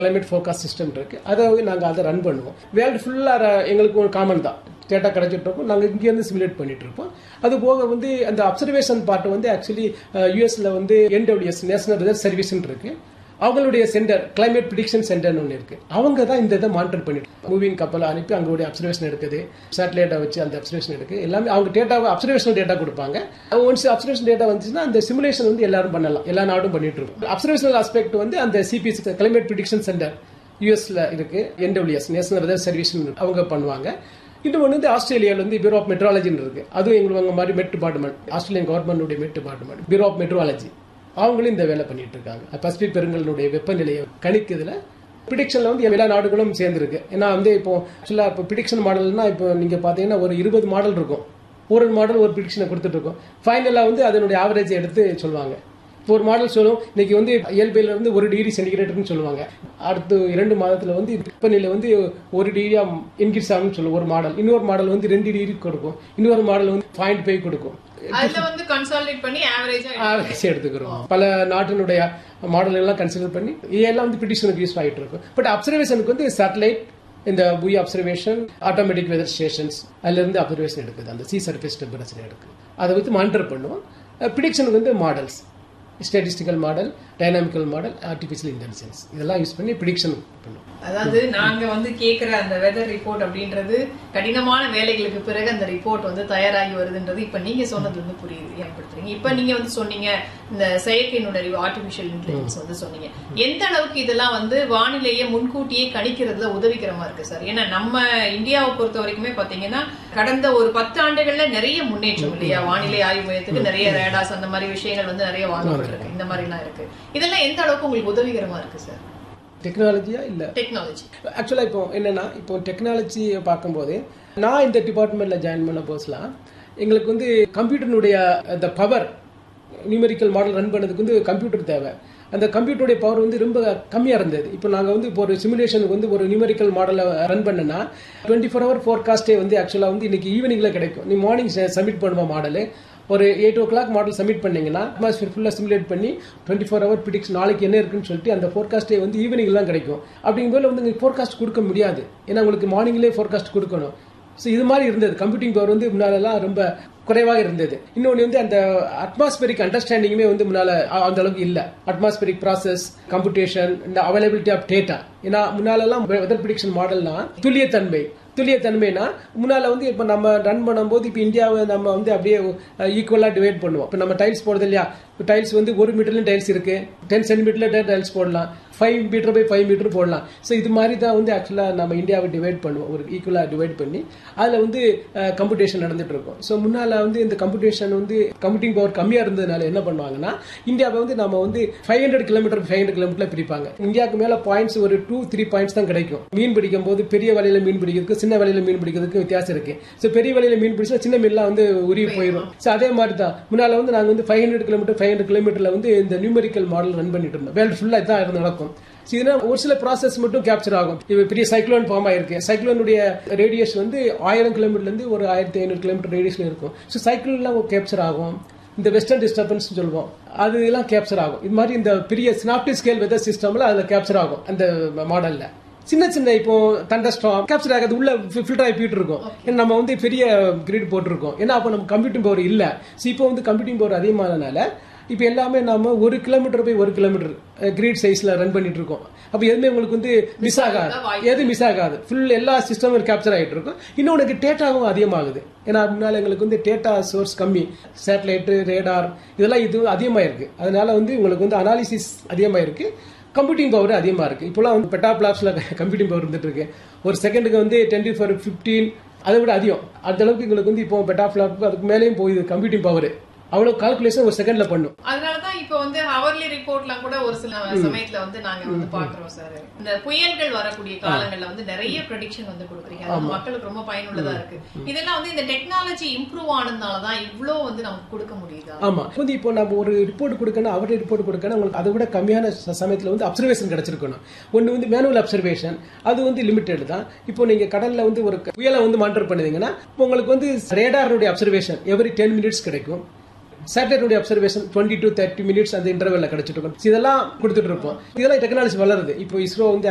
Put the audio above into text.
climate forecast system இருக்கு அதை வந்து நாங்கள் அதை ரன் பண்ணுவோம் வேர்ல்டு ஃபுல்லாக எங்களுக்கு ஒரு காமன் தான் டேட்டா கிடைச்சிட்டு இருக்கோம் நாங்கள் இங்கேருந்து சிமுலேட் பண்ணிட்டு இருப்போம் அது போக வந்து அந்த அப்சர்வேஷன் பார்ட் வந்து ஆக்சுவலி யூஎஸ்ல வந்து என்டபிள்யூஎஸ் நேஷனல் ரிசர்ச் சர்வீஸ் இருக்கு அவங்களுடைய சென்டர் கிளைமேட் ப்ரிடிக்ஷன் சென்டர்னு ஒன்று இருக்கு அவங்க தான் இந்த இதை மானிட்டர் பண்ணிட்டு மூவிங் கப்பலை அனுப்பி அவங்களுடைய அப்சர்வேஷன் எடுக்குது சேட்டலைட்டை வச்சு அந்த அப்சர்வேஷன் எடுக்கு எல்லாமே அவங்க டேட்டா அப்சர்வேஷன் டேட்டா கொடுப்பாங்க ஒன்ஸ் அப்சர்வேஷன் டேட்டா வந்துச்சுன்னா அந்த சிமுலேஷன் வந்து எல்லாரும் பண்ணலாம் எல்லா நாடும் பண்ணிட்டு இருக்கும் அப்சர்வேஷனல் ஆஸ்பெக்ட் வந்து அந்த சிபிஎஸ் கிளைமேட் ப்ரிடிக்ஷன் சென்டர் யூஎஸ்ல இருக்கு என்டபிள்யூஎஸ் நேஷனல் வெதர் சர்வீஸ் அவங்க பண்ணுவாங்க இன்னும் ஒன்று வந்து ஆஸ்திரேலியாவில் வந்து பியூரோ ஆஃப் மெட்ராலஜின்னு இருக்கு அதுவும் எங்களுக்கு மாதிரி மெட் டிபார்ட்மெண்ட் ஆஸ்திரேலியன் கவர்மெண்டுடைய மெட் டிபார்ட்மெண்ட் பியூரோ ஆஃப் மெட்ராலஜி அவங்களும் இந்த வேலை பண்ணிட்டு இருக்காங்க பசிபிக் பெருங்கலுடைய வெப்பநிலையை கணிக்கிறதுல ப்ரிடிக்ஷன்ல வந்து எல்லா நாடுகளும் சேர்ந்துருக்கு ஏன்னா வந்து இப்போ ஆக்சுவலா இப்போ ப்ரிடிக்ஷன் மாடல்னா இப்போ நீங்க பாத்தீங்கன்னா ஒரு இருபது மாடல் இருக்கும் ஒரு மாடல் ஒரு ப்ரிடிக்ஷனை கொடுத்துட்டு இருக்கோம் ஃபைனலா வந்து அதனுடைய ஆவரேஜ் எடுத்து சொல்லுவாங்க இப்போ ஒரு மாடல் சொல்லும் இன்னைக்கு வந்து இயல்பையில இருந்து ஒரு டிகிரி சென்டிகிரேட்னு சொல்லுவாங்க அடுத்து இரண்டு மாதத்துல வந்து வெப்பநிலை வந்து ஒரு டிகிரியா இன்க்ரீஸ் ஆகும்னு சொல்லுவோம் ஒரு மாடல் இன்னொரு மாடல் வந்து ரெண்டு டிகிரி கொடுக்கும் இன்னொரு மாடல் வந்து பாயிண்ட் ஃபைவ் கொடுக்கும் அதுல வந்து கன்சாலிடேட் பண்ணி ஆவரேஜா ஆவரேஜ் எடுத்துக்கிறோம் பல நாட்டினுடைய மாடல் எல்லாம் கன்சிடர் பண்ணி இதெல்லாம் வந்து ப்ரிடிஷனுக்கு யூஸ் ஆகிட்டு இருக்கும் பட் அப்சர்வேஷனுக்கு வந்து சேட்டலைட் இந்த buoy observation automatic weather stations அதுல இருந்து அப்சர்வேஷன் எடுக்குது அந்த சி சர்ஃபேஸ் டெம்பரேச்சர் எடுக்குது அதை வச்சு மானிட்டர் பண்ணுவோம் ப்ரிடிக்ஷனுக்கு வந்து models statistical model dynamical model artificial intelligence இதெல்லாம் யூஸ் பண்ணி ப்ரிடிக்ஷன் பண்ணுவோம் அதாவது நாங்க வந்து கேக்குற அந்த வெதர் ரிப்போர்ட் அப்படின்றது கடினமான வேலைகளுக்கு பிறகு அந்த ரிப்போர்ட் வந்து தயாராகி வருதுன்றது இப்ப நீங்க சொன்னது வந்து புரியுது ஏற்படுத்துறீங்க இப்ப நீங்க வந்து சொன்னீங்க இந்த செயற்கை நுண்ணறிவு ஆர்டிபிஷியல் இன்டெலிஜென்ஸ் வந்து சொன்னீங்க எந்த அளவுக்கு இதெல்லாம் வந்து வானிலையை முன்கூட்டியே கணிக்கிறதுல உதவிகரமா இருக்கு சார் ஏன்னா நம்ம இந்தியாவை பொறுத்த வரைக்குமே பாத்தீங்கன்னா கடந்த ஒரு பத்து ஆண்டுகள்ல நிறைய முன்னேற்றம் இல்லையா வானிலை ஆய்வு மையத்துக்கு நிறைய ரேடாஸ் அந்த மாதிரி விஷயங்கள் வந்து நிறைய வாங்கப்பட்டிருக்கு இந்த மாதிரி எல்லாம் இருக்கு இதெல்லாம் எந்த அளவுக்கு உங்களுக்கு உதவிகரமா இருக்கு சார் டெக்னாலஜியா இல்ல டெக்னாலஜி ஆக்சுவலா இப்போ என்னன்னா இப்போ டெக்னாலஜியை பார்க்கும்போது நான் இந்த டிபார்ட்மெண்ட்ல ஜாயின் பண்ண போஸ்லாம் எங்களுக்கு வந்து கம்ப்யூட்டருடைய அந்த பவர் நியூமெரிக்கல் மாடல் ரன் பண்ணதுக்கு வந்து கம்ப்யூட்டர் தேவை அந்த கம்ப்யூட்டருடைய பவர் வந்து ரொம்ப கம்மியாக இருந்தது இப்போ நாங்கள் வந்து இப்போ ஒரு சிமுலேஷனுக்கு வந்து ஒரு நியூமெரிக்கல் மாடலை ரன் பண்ணனா டுவெண்ட்டி ஃபோர் ஹவர் ஃபோர்காஸ்டே வந்து ஆக்சுவலாக வந்து இன்னைக்கு ஈவினிங்கில் கிடைக்கும் நீ மார்னிங் சப்மிட் பண்ணுவோம் மாடலு ஒரு eight o'clock model submit பண்ணீங்கன்னா அட்மாஸ்பியர் ஃபுல்லாக சிமுலேட் பண்ணி டுவெண்ட்டி ஃபோர் ஹவர் ப்ரிடிக்ஸ் நாளைக்கு என்ன இருக்குன்னு சொல்லிட்டு அந்த ஃபோர்காஸ்டே வந்து ஈவினிங் தான் கிடைக்கும் அப்படிங்கும்போது வந்து நீங்கள் ஃபோர்காஸ்ட் கொடுக்க முடியாது ஏன்னா உங்களுக்கு மார்னிங்லேயே ஃபோர்காஸ்ட் கொடுக்கணும் ஸோ இது மாதிரி இருந்தது கம்ப்யூட்டிங் பவர் வந்து முன்னாலெல்லாம் ரொம்ப குறைவாக இருந்தது இன்னொன்று வந்து அந்த அட்மாஸ்பரிக் அண்டர்ஸ்டாண்டிங்குமே வந்து முன்னால அந்த அளவுக்கு இல்லை அட்மாஸ்பரிக் ப்ராசஸ் கம்ப்யூட்டேஷன் இந்த அவைலபிலிட்டி ஆஃப் டேட்டா ஏன்னா முன்னாலெல்லாம் வெதர் ப்ரிடிக்ஷன் மாடல்னா துல்லியத்தன்மை துல்லியத்தன்மைனா முன்னால வந்து இப்போ நம்ம ரன் பண்ணும்போது இப்போ இந்தியாவை நம்ம வந்து அப்படியே ஈக்குவலாக டிவைட் பண்ணுவோம் இப்போ நம்ம டைல்ஸ் போடுறது இல்லையா டைல்ஸ் வந்து ஒரு மீட்டர்லையும் டைல்ஸ் இருக்கு டென் சென்டிமீட்டர்ல டைல்ஸ் போடலாம் five metre by five metre போடலாம் ஸோ இது மாதிரி தான் வந்து ஆக்சுவலாக நம்ம இந்தியாவை டிவைட் பண்ணுவோம் ஒரு ஈக்குவலாக டிவைட் பண்ணி அதில் வந்து கம்ப்யூட்டேஷன் நடந்துட்டு இருக்கும் ஸோ முன்னால் வந்து இந்த கம்ப்யூட்டேஷன் வந்து கம்ப்யூட்டிங் பவர் கம்மியாக இருந்ததுனால என்ன பண்ணுவாங்கன்னா இந்தியாவை வந்து நம்ம வந்து five hundred kilometre five hundred kilometre பிரிப்பாங்க இந்தியாவுக்கு மேலே பாயிண்ட்ஸ் ஒரு டூ த்ரீ பாயிண்ட்ஸ் தான் கிடைக்கும் மீன் பிடிக்கும் போது பெரிய வலையில மீன் பிடிக்கிறதுக்கு சின்ன வலையில மீன் பிடிக்கிறதுக்கு வித்தியாசம் இருக்கு ஸோ பெரிய வலையில மீன் பிடிச்சா சின்ன மீன்லாம் வந்து உருவி போயிடும் ஸோ அதே மாதிரி தான் முன்னால் வந்து நாங்கள் வந்து five hundred kilometre five hundred கிலோமீட்டர்ல வந்து இந்த நியூமெரிக்கல் மாடல் ரன் பண்ணிட்டு இருந்தோம் வேர்ல்டு ஃபுல்லாக இதான் இருந்து நடக்கும் இதுனா ஒரு சில ப்ராசஸ் மட்டும் கேப்சர் ஆகும் இப்போ பெரிய சைக்ளோன் ஃபார்ம் ஆயிருக்கு சைக்ளோனுடைய ரேடியஸ் வந்து ஆயிரம் கிலோமீட்டர்ல இருந்து ஒரு ஆயிரத்தி ஐநூறு கிலோமீட்டர் ரேடியஸ்ல இருக்கும் ஸோ சைக்கிள்லாம் கேப்சர் ஆகும் இந்த வெஸ்டர்ன் டிஸ்டர்பன்ஸ் சொல்லுவோம் அது எல்லாம் கேப்சர் ஆகும் இது மாதிரி இந்த பெரிய ஸ்னாப்டி ஸ்கேல் வெதர் சிஸ்டம்ல அதுல கேப்சர் ஆகும் அந்த மாடல்ல சின்ன சின்ன இப்போ தண்டஸ்டாம் கேப்சர் ஆகிறது உள்ள ஃபில்டர் ஆகி போயிட்டு இருக்கும் ஏன்னா நம்ம வந்து பெரிய கிரீட் போட்டிருக்கோம் ஏன்னா அப்போ நம்ம கம்ப்யூட்டிங் பவர் இல்ல ஸோ இப்போ வந்து கம்ப்யூட்டிங் பவர் அதிகமானனால இப்போ எல்லாமே நாம ஒரு கிலோமீட்டர் போய் ஒரு கிலோமீட்டர் கிரீட் சைஸ்ல ரன் பண்ணிட்டு இருக்கோம் அப்போ எதுவுமே உங்களுக்கு வந்து மிஸ் ஆகாது எது மிஸ் ஆகாது ஃபுல் எல்லா சிஸ்டமும் கேப்சர் ஆகிட்டு இருக்கும் இன்னொன்று டேட்டாவும் அதிகமாகுது ஏன்னா முன்னால எங்களுக்கு வந்து டேட்டா சோர்ஸ் கம்மி சேட்டலைட்டு ரேடார் இதெல்லாம் இது அதிகமாக இருக்கு அதனால வந்து உங்களுக்கு வந்து அனாலிசிஸ் அதிகமாக இருக்கு கம்ப்யூட்டிங் பவர் அதிகமாக இருக்கு இப்போலாம் வந்து பெட்டா பிளாப்ஸில் கம்ப்யூட்டிங் பவர் இருந்துட்டு இருக்கு ஒரு செகண்டுக்கு வந்து டுவெண்ட்டி ஃபோர் ஃபிஃப்டீன் அதை விட அதிகம் அந்த அளவுக்கு எங்களுக்கு வந்து இப்போ பெட்டா பிளாப் அதுக்கு மேலேயும் போகுது கம்ப்யூட்டிங் பவர் அவ்வளவு கால்குலேஷன் ஒரு செகண்ட்ல பண்ணும் அதனாலதான் இப்ப வந்து ஹவர்லி ரிப்போர்ட்லாம் கூட ஒரு சில சமயத்துல வந்து நாங்க வந்து பாக்குறோம் சார் இந்த புயல்கள் வரக்கூடிய காலங்கள்ல வந்து நிறைய ப்ரெடிக்ஷன் வந்து கொடுக்குறீங்க அது மக்களுக்கு ரொம்ப பயனுள்ளதா இருக்கு இதெல்லாம் வந்து இந்த டெக்னாலஜி இம்ப்ரூவ் ஆனதுனாலதான் இவ்ளோ வந்து நமக்கு கொடுக்க முடியுதா ஆமா வந்து இப்போ நம்ம ஒரு ரிப்போர்ட் கொடுக்கணும் அவரே ரிப்போர்ட் கொடுக்கணும் உங்களுக்கு அதை விட கம்மியான சமயத்துல வந்து அப்சர்வேஷன் கிடைச்சிருக்கணும் ஒன்னு வந்து மேனுவல் அப்சர்வேஷன் அது வந்து லிமிட்டெட் தான் இப்போ நீங்க கடல்ல வந்து ஒரு புயலை வந்து மானிட்டர் பண்ணுவீங்கன்னா உங்களுக்கு வந்து ரேடாருடைய அப்சர்வேஷன் எவ்ரி டென் மினிட்ஸ் கிடைக்கும் satellite observation twenty to thirty minutes அந்த இன்டர்வெல்ல கிடைச்சிட்டு இருக்கும் இதெல்லாம் கொடுத்துட்டு இருப்போம் இதெல்லாம் டெக்னாலஜி வளருது இப்போ இஸ்ரோ வந்து